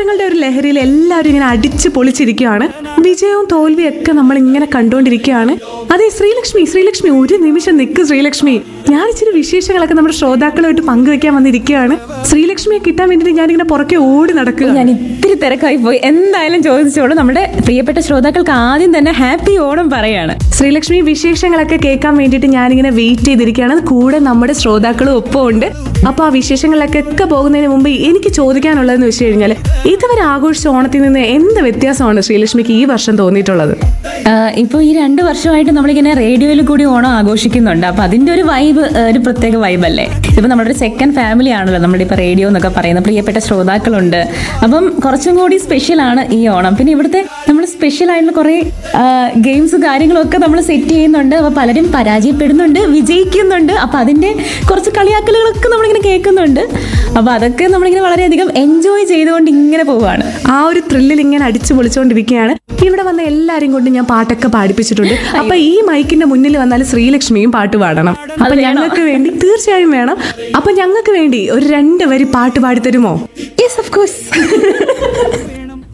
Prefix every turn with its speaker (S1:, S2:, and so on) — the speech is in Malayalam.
S1: ഓണങ്ങളുടെ ഒരു ലഹരിയിൽ എല്ലാവരും ഇങ്ങനെ അടിച്ച് പൊളിച്ചിരിക്കുകയാണ് വിജയവും തോൽവിയും ഒക്കെ നമ്മൾ ഇങ്ങനെ കണ്ടുകൊണ്ടിരിക്കുകയാണ് അതെ ശ്രീലക്ഷ്മി ശ്രീലക്ഷ്മി ഒരു നിമിഷം നിൽക്ക് ശ്രീലക്ഷ്മി ഞാൻ ഇച്ചിരി വിശേഷങ്ങളൊക്കെ നമ്മുടെ ശ്രോതാക്കളുമായിട്ട് പങ്കുവെക്കാൻ വന്നിരിക്കുകയാണ് ശ്രീലക്ഷ്മിയെ കിട്ടാൻ വേണ്ടിയിട്ട് ഞാനിങ്ങനെ പുറകെ ഓടി നടക്കുക
S2: ഞാൻ ഇത്തിരി തിരക്കായി പോയി എന്തായാലും ചോദിച്ചോളൂ നമ്മുടെ പ്രിയപ്പെട്ട ശ്രോതാക്കൾക്ക് ആദ്യം തന്നെ ഹാപ്പി ഓണം പറയാണ്
S1: ശ്രീലക്ഷ്മി വിശേഷങ്ങളൊക്കെ കേൾക്കാൻ വേണ്ടിയിട്ട് ഞാനിങ്ങനെ വെയിറ്റ് ചെയ്തിരിക്കുകയാണ് കൂടെ നമ്മുടെ ശ്രോതാക്കളും ഒപ്പം ഉണ്ട് അപ്പൊ ആ വിശേഷങ്ങളിലൊക്കെ ഒക്കെ പോകുന്നതിന് മുമ്പ് എനിക്ക് ചോദിക്കാനുള്ളതെന്ന് വെച്ച് കഴിഞ്ഞാൽ ഇതുവരെ ആഘോഷിച്ച ഓണത്തിൽ നിന്ന് എന്ത് വ്യത്യാസമാണ് ശ്രീലക്ഷ്മിക്ക് ഈ വർഷം തോന്നിയിട്ടുള്ളത്
S2: ഇപ്പോൾ ഈ രണ്ട് വർഷമായിട്ട് നമ്മളിങ്ങനെ റേഡിയോയിൽ കൂടി ഓണം ആഘോഷിക്കുന്നുണ്ട് അപ്പൊ അതിന്റെ ഒരു വൈബ് ഒരു പ്രത്യേക വൈബല്ലേ ഇപ്പൊ നമ്മുടെ ഒരു സെക്കൻഡ് ഫാമിലി ആണല്ലോ നമ്മുടെ ഇപ്പൊ റേഡിയോ എന്നൊക്കെ പറയുന്ന പ്രിയപ്പെട്ട ശ്രോതാക്കളുണ്ട് അപ്പം കുറച്ചും കൂടി സ്പെഷ്യൽ ആണ് ഈ ഓണം പിന്നെ ഇവിടുത്തെ നമ്മൾ സ്പെഷ്യൽ ആയിട്ടുള്ള കുറെ ഗെയിംസ് കാര്യങ്ങളും ഒക്കെ നമ്മൾ സെറ്റ് ചെയ്യുന്നുണ്ട് അപ്പൊ പലരും പരാജയപ്പെടുന്നുണ്ട് വിജയിക്കുന്നുണ്ട് അപ്പൊ അതിന്റെ കുറച്ച് കളിയാക്കലുകളൊക്കെ നമ്മളിങ്ങനെ കേൾക്കുന്നുണ്ട് അപ്പൊ അതൊക്കെ നമ്മളിങ്ങനെ വളരെയധികം എൻജോയ് ചെയ്തുകൊണ്ട് ഇങ്ങനെ പോവാണ്
S1: ആ ഒരു ത്രില്ലിൽ ഇങ്ങനെ അടിച്ചു പൊളിച്ചുകൊണ്ടിരിക്കുകയാണ് ഇവിടെ വന്ന എല്ലാരും കൊണ്ട് ഞാൻ പാട്ടൊക്കെ പാടിപ്പിച്ചിട്ടുണ്ട് അപ്പൊ ഈ മൈക്കിന്റെ മുന്നിൽ വന്നാൽ ശ്രീലക്ഷ്മിയും പാട്ട് പാടണം അപ്പൊ ഞങ്ങൾക്ക് വേണ്ടി തീർച്ചയായും വേണം അപ്പൊ ഞങ്ങൾക്ക് വേണ്ടി ഒരു രണ്ട് വരി പാട്ട് പാടിത്തരുമോ
S2: യെസ് ഓഫ് കോഴ്സ്